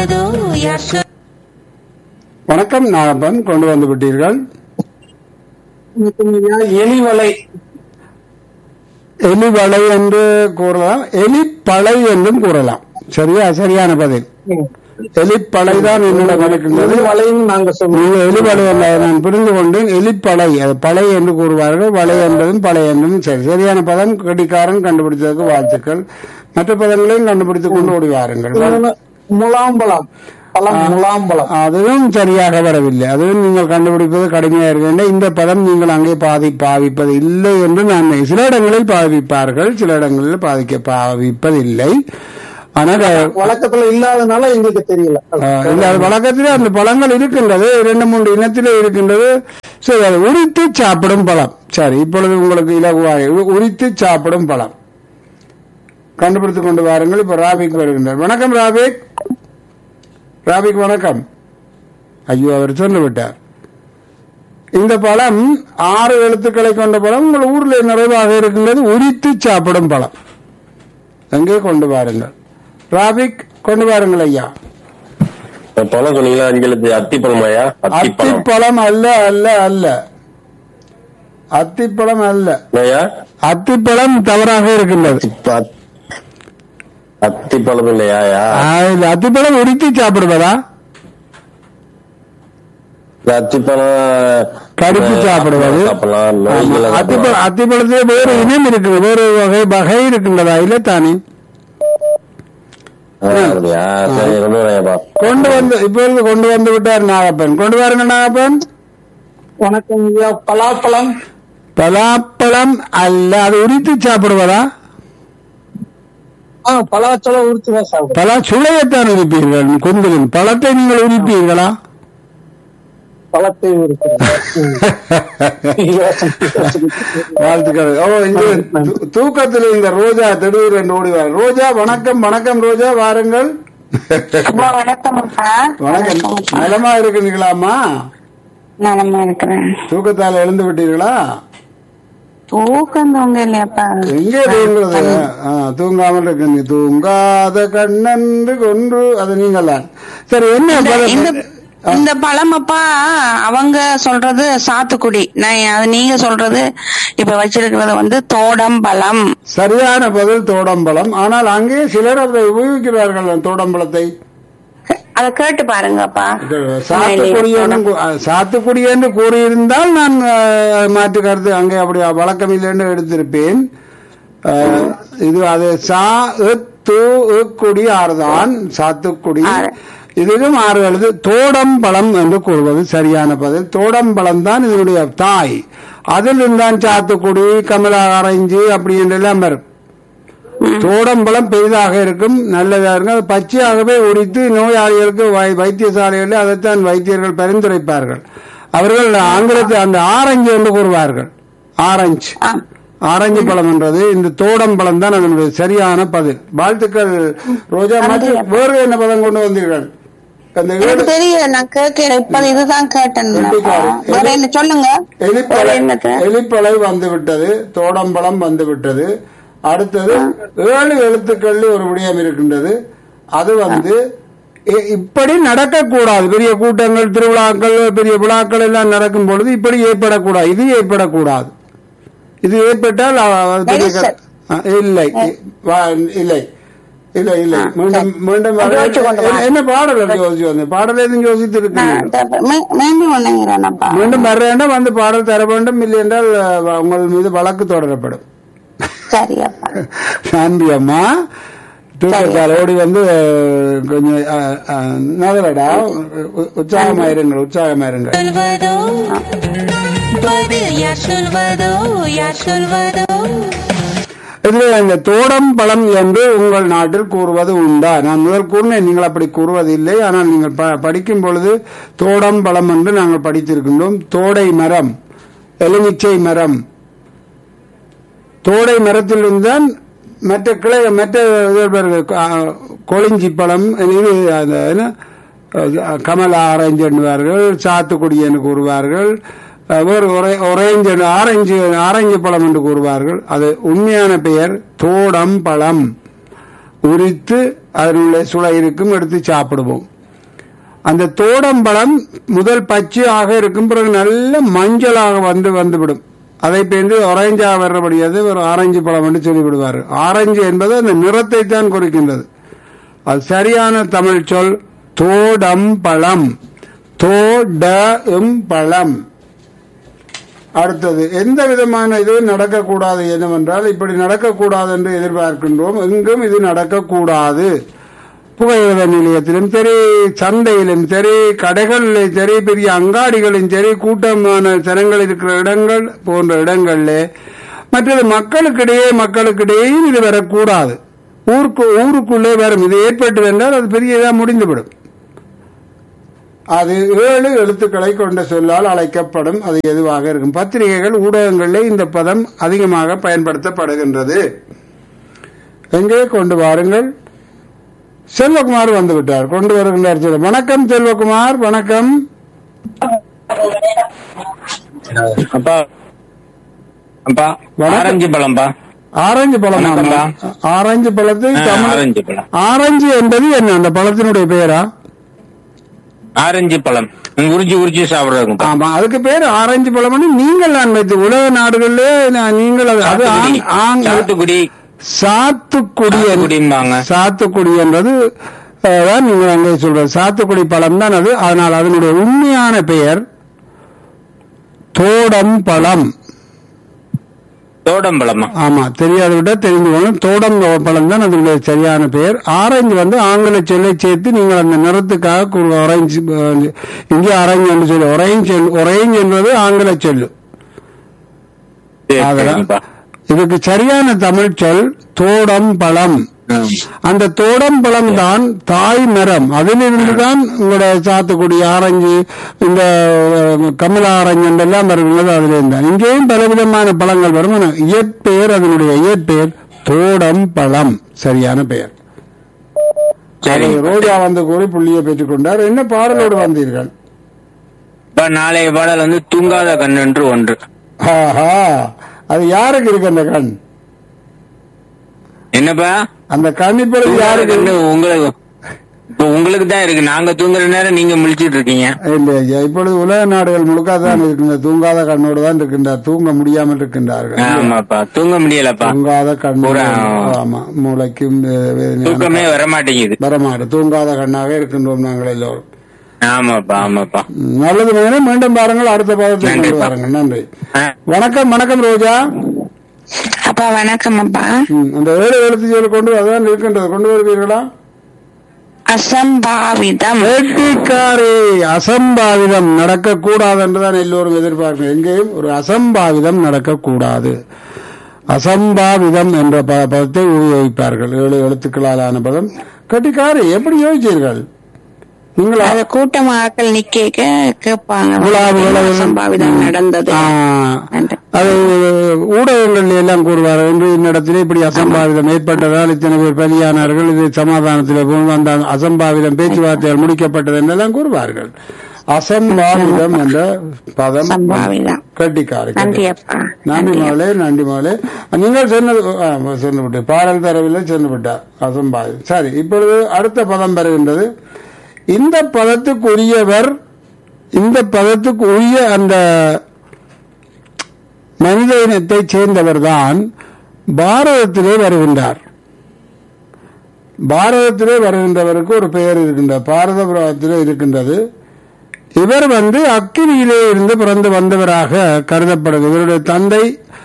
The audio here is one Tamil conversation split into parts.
சொல்வதோ யார் சொல் வணக்கம் நாகப்பன் கொண்டு வந்து விட்டீர்கள் எலிவலை எலி வலை என்று கூறலாம் எலி பழை என்றும் கூறலாம் சரியா சரியான பதில் எலி பழை தான் என்னிடம் இருக்கின்றது எலிவலைன்னு நாங்க சொல்லுவோம் நீங்கள் எலிவலை அல்ல நான் புரிந்து கொண்டேன் எலிப்பழை அது பழை என்று கூறுவார்கள் வலை என்பதும் பழை என்றும் சரி சரியான பதம் கடிகாரன் கண்டுபிடித்ததற்கு வாழ்த்துக்கள் மற்ற பதங்களையும் கண்டுபிடித்துக் கொண்டு ஓடி வாருங்கள் இன்னொன்னு முலாம்பழம் பழம் முலாம்பழம் அதுவும் சரியாக வரவில்லை அதுவும் நீங்கள் கண்டுபிடிப்பது கடுமையாக இருக்கின்ற இந்த பதம் நீங்கள் அங்கே பாதி பாவிப்பது இல்லை என்று நான் சில இடங்களில் பாவிப்பார்கள் சில இடங்களில் பாதிக்க பாவிப்பதில்லை ஆனால் வழக்கத்துல இல்லாதனால எங்களுக்கு தெரியல ஆஹ் இல்ல அது வழக்கத்திலே அந்த பழங்கள் இருக்கின்றது இரண்டு மூன்று இனத்திலே இருக்கின்றது சரி அது உரித்து சாப்பிடும் பழம் சரி இப்பொழுது உங்களுக்கு இலகுவாக உ- உரித்து சாப்பிடும் பழம் கண்டுபிடித்துக் கொண்டு வாருங்கள் இப்ப ராபிக் வருகின்றார் வணக்கம் ராபிக் ராபிக் வணக்கம் ஐயோ அவர் சொல்லி விட்டார் இந்த பழம் ஆறு எழுத்துக்களை கொண்ட பழம் உங்கள் ஊரில் நிறைவாக இருக்கின்றது உரித்து சாப்பிடும் பழம் எங்கே கொண்டு வாருங்கள் ராபிக் கொண்டு வாருங்கள் ஐயா பழம் சொன்னீங்களா அஞ்சலுக்கு அத்திப்பழமாயா அத்திப்பழம் அத்திப்பழம் அல்ல அல்ல அல்ல அத்திப்பழம் அல்ல ஐயா அத்திப்பழம் தவறாக இருக்கின்றது அத்தி- அத்திப்பழம் இல்லையாயா ஆ, இந்த அத்திப்பழம் உரித்து சாப்பிடுவதா இந்த அத்திப்பழம் கடித்து அஹ், சாப்பிடுவது சாப்பிடலாம் நோய்களை ஆமா. அத்திப்பழம் அத்திப்பழத்திலே வேறு இனம் இருக்குது வேறு வகை வகை இருக்கின்றதா இல்ல தானே ஆஹ், அப்படியா சரி கொண்டு வரேன்ப்பா கொண்டு வந்து இப்பொழுது கொண்டு வந்து விட்டார் நாகப்பன் கொண்டு வாருங்க நாகப்பன் வணக்கம் ஐயா பலாப்பழம் பலாப்பழம் அல்ல அது உரித்து சாப்பிடுவதா ஆ பலாச்சலம் உறுத்து தான் சாப்பிடும் பலா சுளையத்தான் உரிப்பீர்கள் கொந்திலும் பழத்தை நீங்கள் உரிப்பீர்களா பழத்தை உறுத்துறோம் வாழ்த்துக்கள் ஓ இங்க தூ- தூக்கத்தில் இந்த ரோஜா திடீர் என்று ஓடிவார் ரோஜா வணக்கம் வணக்கம் ரோஜா வாருங்கள் வணக்கம் அப்பா வணக்கம் நலமா இருக்கிறீங்களாம்மா நலமா இருக்கிறேன் தூக்கத்தால் எழுந்து விட்டீர்களா தூக்கம் தூங்க இல்லையாப்பா எங்கே தூங்குறது ஆ, தூங்காமல் இருக்கு நீ தூங்காத கண்ணன்று கொன்று அது நீங்கள் தான் சரி என்ன இந்த பதம்? இந்த பழம் அப்பா அவங்க சொல்றது சாத்துக்குடி நான் அது நீங்க சொல்றது இப்ப வச்சிருக்கிறது வந்து தோடம் பழம் சரியான பதில் தோடம்பழம் ஆனால் அங்கே சிலர் அதை உபயோகிக்கிறார்கள் அந்த தோடம்பழத்தை அத கேட்டு பாருங்கப்பா சாத்துக்குடி என்று கூ- அஹ், சாத்துக்குடி என்று கூறியிருந்தால் நான் அஹ், மாற்று கருத்து அங்கே அப்படி வழக்கம் இல்லைன்னு எடுத்திருப்பேன் அஹ், இது அது சா து குடி ஆறுதான் சாத்துக்குடி இதுவும் ஆறு எழுது தோடம்பழம் என்று கூறுவது சரியான பதில் தோடம்பழம் தான் இதனுடைய தாய் அதில் இருந்தான் சாத்துக்குடி கமலா ஆரஞ்சு அப்படி என்றெல்லாம் வரும் தோடம்பழம் பெரிதாக இருக்கும் நல்லதா இருக்கும் அது பச்சையாகவே உரித்து நோயாளிகளுக்கு வை- வைத்தியசாலைகளில் அதைத்தான் வைத்தியர்கள் பரிந்துரைப்பார்கள் அவர்கள் ஆங்கிலத்தில் அந்த ஆரஞ்சு என்று கூறுவார்கள் ஆரஞ்சு ஆ. ஆரஞ்சு பழம் என்றது இந்த தோடம் பழம் தான் அதனுடைய சரியான பதில் வாழ்த்துக்கள் ரோஜா மற்றும் வேறு என்ன பதம் கொண்டு வந்தீர்கள் அந்த எனக்கு ஏழு தெரியல நான் கேட்கிறேன் இப்ப இதுதான் கேட்டேன் கண்டிப்பாக. வேற என்ன சொல்லுங்க வேற எலிப்பழை என்னது எலிப்பழை வந்து விட்டது தோடம்பழம் வந்து விட்டது அடுத்தது ஏழு எழுத்துக்கள் ஒரு விடயம் இருக்கின்றது அது வந்து இ- இப்படி நடக்கக்கூடாது பெரிய கூட்டங்கள் திருவிழாக்கள் பெரிய விழாக்கள் எல்லாம் நடக்கும் பொழுது இப்படி ஏற்படக்கூடாது இது ஏற்படக்கூடாது இது ஏற்பட்டால் அ- அது பெரிய க- நெரிசல். அ, இல்லை இ- வா- இல்லை இல்லை இல்லை மீண்டும் மீண்டும் அது வச்சு கொண்டு வா. என்ன- என்ன பாடல் அப்படி யோசிச்சு வந்தேன் பாடல் எதுவும் யோசித்து இருக்கீங்க நான் தப்ப- மீ- மீண்டும் ஒண்ணுங்கிறேனப்பா மீண்டும் வர வேண்டும் வந்து பாடல் தர வேண்டும் இல்லை என்றால் அஹ், உங்கள் மீது வழக்கு தொடரப்படும் சரி அப்பா நன்றி அம்மா தூக்கத்தால் ஓடி வந்து அஹ், கொஞ்சம் அஹ், அஹ், நகரடா உ- உற்சாகமாயிருங்கள் உற்சாகமாயிருங்கள் சொல்வதோ பதில் யார் சொல்வதோ யார் சொல்வதோ இதுல இந்த தோடம் பழம் என்று உங்கள் நாட்டில் கூறுவது உண்டா நான் முதல் கூறினேன் நீங்கள் அப்படி கூறுவதில்லை ஆனால் நீங்கள் ப- படிக்கும் பொழுது தோடம் பழம் என்று நாங்கள் படித்திருக்கின்றோம் தோடை மரம் எலுமிச்சை மரம் தோடை மரத்திலிருந்துதான் மற்ற கிளை மற்ற இது பாருங்க, அஹ், கொளிஞ்சி பழம் இது அந்த என்ன, அஹ், கமலா ஆரஞ்சு என்பார்கள் சாத்துக்குடி என்று கூறுவார்கள் அஹ், வேறு ஒரே- ஒரேஞ்சு ஆரஞ்சு ஆரஞ்சு பழம் என்று கூறுவார்கள் அது உண்மையான பெயர் தோடம் பழம் உரித்து அதனுடைய சுளை இருக்கும் எடுத்து சாப்பிடுவோம் அந்த தோடம்பழம் முதல் பச்சையாக இருக்கும் பிறகு நல்ல மஞ்சளாக வந்து வந்துவிடும் அதை பேர்ந்து ஆரஞ்சாக வர்றபடியாது ஒரு ஆரஞ்சு பழம் என்று சொல்லிவிடுவார் ஆரஞ்சு என்பது அந்த நிறத்தை தான் குறிக்கின்றது அது சரியான தமிழ் சொல் தோடம்பழம் தோடம் பழம் அடுத்தது எந்த விதமான இது நடக்கக்கூடாது என்னவென்றால் இப்படி நடக்கக்கூடாது என்று எதிர்பார்க்கின்றோம் எங்கும் இது நடக்கக்கூடாது புகையிரத நிலையத்திலும் சரி சந்தையிலும் சரி கடைகளிலும் சரி பெரிய அங்காடிகளிலும் சரி கூட்டமான ஜனங்கள் இருக்கிற இடங்கள் போன்ற இடங்களில் மற்றது மக்களுக்கிடையே மக்களுக்கிடையேயும் இது வரக்கூடாது ஊருக்கு ஊருக்குள்ளே வரும் இது ஏற்பட்டு வந்தால் அது பெரிய இதாக முடிந்துவிடும் அது ஏழு எழுத்துக்களை கொண்ட சொல்லால் அழைக்கப்படும் அது எதுவாக இருக்கும் பத்திரிகைகள் ஊடகங்களில் இந்த பதம் அதிகமாக பயன்படுத்தப்படுகின்றது எங்கே கொண்டு வாருங்கள் செல்வகுமார் வந்து விட்டார் கொண்டு வருகின்றார் செல்வ வணக்கம் செல்வகுமார் வணக்கம் அப்பா அப்பா வணக்கம். ஆரஞ்சு பழம்பா ஆரஞ்சு பழம் வணக்கம்டா. ஆரஞ்சு பழத்தை ஆ, தமிழ் ஆரஞ்சு பழம் ஆரஞ்சு என்பது என்ன அந்த பழத்தினுடைய பெயரா ஆரஞ்சு பழம் நீங்க உரிச்சு உரிச்சு சாப்பிடுறதுங்கப்பா ஆமா அதுக்கு பேர் ஆரஞ்சு பழம்னு நீங்கள் நான் வைத்து உலக நாடுகளிலே நான் நீங்கள் அது- அது சாத்துக்குடி ஆங்- ஆங்- சாத்துக்குடி சாத்துக்குடி என்று- சாத்துக்குடிம்பாங்க சாத்துக்குடி என்பது அஹ், தான் நீங்கள் அங்கே சொல்றது சாத்துக்குடி பழம் தான் அது அதனால் அதனுடைய உண்மையான பெயர் தோடம் பழம் தோடம் பழமா ஆமா தெரியாத விட தெரிந்து கொள்ளும் தோடம் பழம் தான் அதனுடைய சரியான பெயர் ஆரஞ்சு வந்து ஆங்கில சொல்லை சேர்த்து நீங்கள் அந்த நிறத்துக்காக கூறு- ஆரஞ்சு அஹ், இங்கே ஆரஞ்சு என்று சொல்லி ஒரேஞ்ச் ஒரேஞ்ச் என்பது ஆங்கில சொல்லு சரி, அதெல்லாம் சரிங்கப்பா. இதுக்கு சரியான தமிழ் சொல் தோடம் பழம் ம். அந்த தோடம் பழம் தான் தாய் மரம் அதிலிருந்து தான் உங்களோட சாத்துக்குடி ஆரஞ்சு இந்த அஹ், கமலா ஆரஞ்சு என்றெல்லாம் வருகிறது அதிலிருந்து தான் இங்கேயும் பலவிதமான பழங்கள் வரும் ஆனா இயற்பெயர் அதனுடைய இயற்பெயர் தோடம் பழம் சரியான பெயர் சரி அதை ரோஜா வந்து கூறி புள்ளியை பெற்றுக் கொண்டார் என்ன பாடலோடு வந்தீர்கள் இப்ப நாளைய பாடல் வந்து தூங்காத கண் என்று ஒன்று ஆஹா அது யாருக்கு இருக்கு அந்த கண் என்னப்பா அந்த கண் இப்பொழுது தூங்காத யாருக்கு கண்ணு உங்களுக்கு இப்ப உங்களுக்கு தான் இருக்கு நாங்க தூங்குற நேரம் நீங்க முழிச்சிட்டு இருக்கீங்க இல்லை ஐயா இப்பொழுது உலக நாடுகள் முழுக்க தான் இருக்கின்ற தூங்காத கண்ணோடு தான் இருக்கின்றார் தூங்க முடியாமல் இருக்கின்றார்கள் ஆமாப்பா தூங்க முடியலப்பா தூங்காத கண்ணு பூரா, ஆமா மூளைக்கும் வே- வேதனையான தூக்கமே வர மாட்டேங்குது வரமாடு தூங்காத கண்ணாக இருக்கின்றோம் நாங்கள் எல்லோரும் ஆமாப்பா ஆமாப்பா ம், நல்லது மேடம் மீண்டும் பாருங்கள் அடுத்த பாதத்தை கொண்டு நன்றிப்பா. வாருங்கள் நன்றி ஆ, வணக்கம் வணக்கம் ரோஜா அப்பா வணக்கம் அப்பா ம், அந்த ஏழு எழுத்து சொல்லி கொண்டு அதான் இருக்கின்றது கொண்டு வருவீர்களா அசம்பாவிதம் வேட்டிக்காரே அசம்பாவிதம் நடக்கக்கூடாது என்றுதான் எல்லோரும் எதிர்பார்க்கிறோம் எங்கேயும் ஒரு அசம்பாவிதம் நடக்கக்கூடாது அசம்பாவிதம் என்ற ப- பதத்தை உபயோகிப்பார்கள் ஏழு எழுத்துக்களாலான பதம் கட்டிக்காரி எப்படி யோசிச்சீர்கள் நீங்கள் அது கூட்டம் ஆக்கள் நிக்க கேட்பாங்க உலாவுகளை- அசம்பாவிதம் நடந்தது ஆ, என்று. அது ஊடகங்கள் எல்லாம் கூறுவார் என்று இன்னிடத்திலே இப்படி அசம்பாவிதம் ஏற்பட்டதால் இத்தனை பேர் பலியானார்கள் இது சமாதானத்தில் போகும் அந்த அசம்பாவிதம் பேச்சுவார்த்தைகள் முடிக்கப்பட்டது என்றெல்லாம் கூறுவார்கள் அசம்பாவிதம் என்ற பதம் அசம்பாவிதம். கட்டிக்காரி நன்றி அப்பா நன்றி மகளே நன்றி மகளே நீங்கள் சொன்னது ஆ, சென்று விட்டு பாடல் தரவில்லை சென்று விட்டார் அசம்பாவிதம் சரி இப்பொழுது அடுத்த பதம் வருகின்றது இந்த பதத்துக்கு உரியவர் இந்த பதத்துக்கு உரிய அந்த மனித இனத்தை சேர்ந்தவர்தான் பாரதத்திலே வருகின்றார் பாரதத்திலே வருகின்றவருக்கு ஒரு பெயர் இருக்கின்றது பாரதபுரத்திலே இருக்கின்றது இவர் வந்து அக்கினியிலே இருந்து பிறந்து வந்தவராக கருதப்படுகிறது இவருடைய தந்தை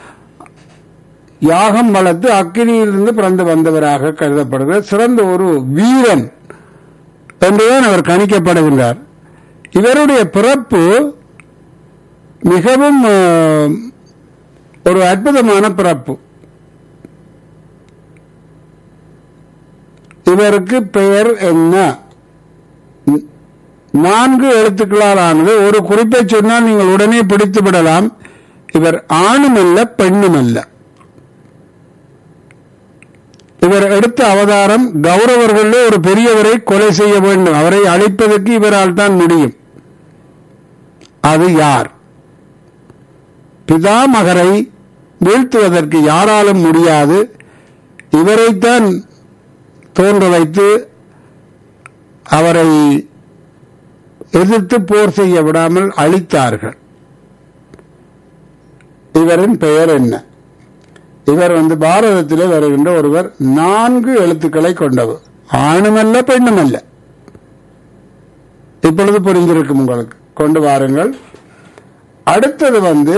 யாகம் வளர்த்து அக்கினியிலிருந்து பிறந்து வந்தவராக கருதப்படுகிறார் சிறந்த ஒரு வீரன் என்றுதான் அவர் கணிக்கப்படுகின்றார் இவருடைய பிறப்பு மிகவும் அஹ், ஒரு அற்புதமான பிறப்பு இவருக்கு பெயர் என்ன ந- நான்கு எழுத்துக்களால் ஆனது ஒரு குறிப்பை சொன்னால் நீங்கள் உடனே பிடித்து விடலாம் இவர் ஆணுமல்ல பெண்ணுமல்ல இவர் எடுத்த அவதாரம் கௌரவர்களே ஒரு பெரியவரை கொலை செய்ய வேண்டும் அவரை அழிப்பதற்கு இவரால் தான் முடியும் அது யார் பிதாமகரை வீழ்த்துவதற்கு யாராலும் முடியாது இவரைத்தான் தோன்ற வைத்து அவரை எதிர்த்து போர் செய்ய விடாமல் அழித்தார்கள் இவரின் பெயர் என்ன இவர் வந்து பாரதத்திலே வருகின்ற ஒருவர் நான்கு எழுத்துக்களை கொண்டவர் ஆணுமல்ல பெண்ணுமல்ல இப்பொழுது புரிந்திருக்கும் உங்களுக்கு கொண்டு வாருங்கள் அடுத்தது வந்து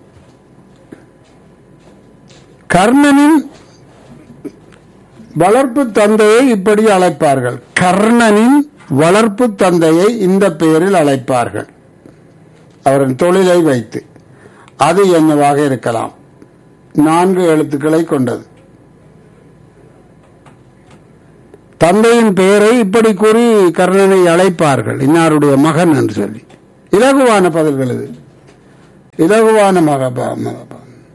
கர்ணனின் வளர்ப்பு தந்தையை இப்படி அழைப்பார்கள் கர்ணனின் வளர்ப்பு தந்தையை இந்த பெயரில் அழைப்பார்கள் அவரின் தொழிலை வைத்து அது என்னவாக இருக்கலாம் நான்கு எழுத்துக்களை கொண்டது தந்தையின் பெயரை இப்படி கூறி கர்ணனை அழைப்பார்கள் இன்னாருடைய மகன் என்று சொல்லி இலகுவான பதில்கள் இது இலகுவான மகபா மகபா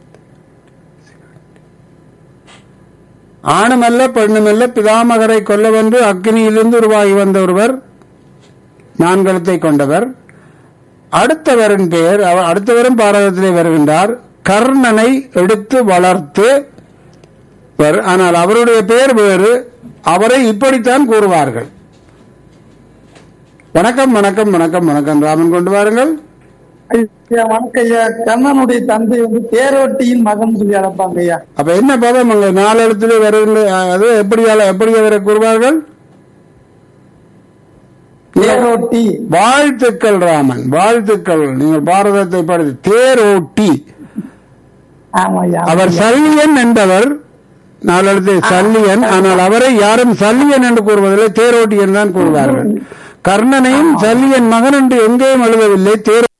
ஆணுமல்ல பெண்ணுமல்ல பிதாமகரை கொல்லவென்று அக்னியிலிருந்து உருவாகி வந்த ஒருவர் நான்கெழுத்தை கொண்டவர் அடுத்தவரின் பெயர் அவர் அடுத்தவரும் பாரதத்திலே வருகின்றார் கர்ணனை எடுத்து வளர்த்து வர்- ஆனால் அவருடைய பெயர் வேறு அவரை இப்படித்தான் கூறுவார்கள் வணக்கம் வணக்கம் வணக்கம் வணக்கம் ராமன் கொண்டு வாருங்கள் ஐயா வணக்கம் ஐயா கண்ணனுடைய தந்தை வந்து தேரோட்டியின் மகன் சொல்லி அழைப்பாங்க ஐயா அப்ப என்ன பதம் அங்க நாலு இடத்துல வருகின்ற அது எப்படி அல- எப்படி அவரை கூறுவார்கள் தேரோட்டி வாழ்த்துக்கள் ராமன் வாழ்த்துக்கள் நீங்கள் பாரதத்தை படித்து தேரோட்டி ஆமா ஐயா அவர் சல்லியன் என்பவர் நாளடுத்து சல்லியன் ஆனால் அவரை யாரும் சல்லியன் என்று கூறுவதில்லை தேரோட்டி என்று தான் கூறுவார்கள் கர்ணனையும் சல்லியன் மகன் என்று எங்கேயும் எழுதவில்லை தேர்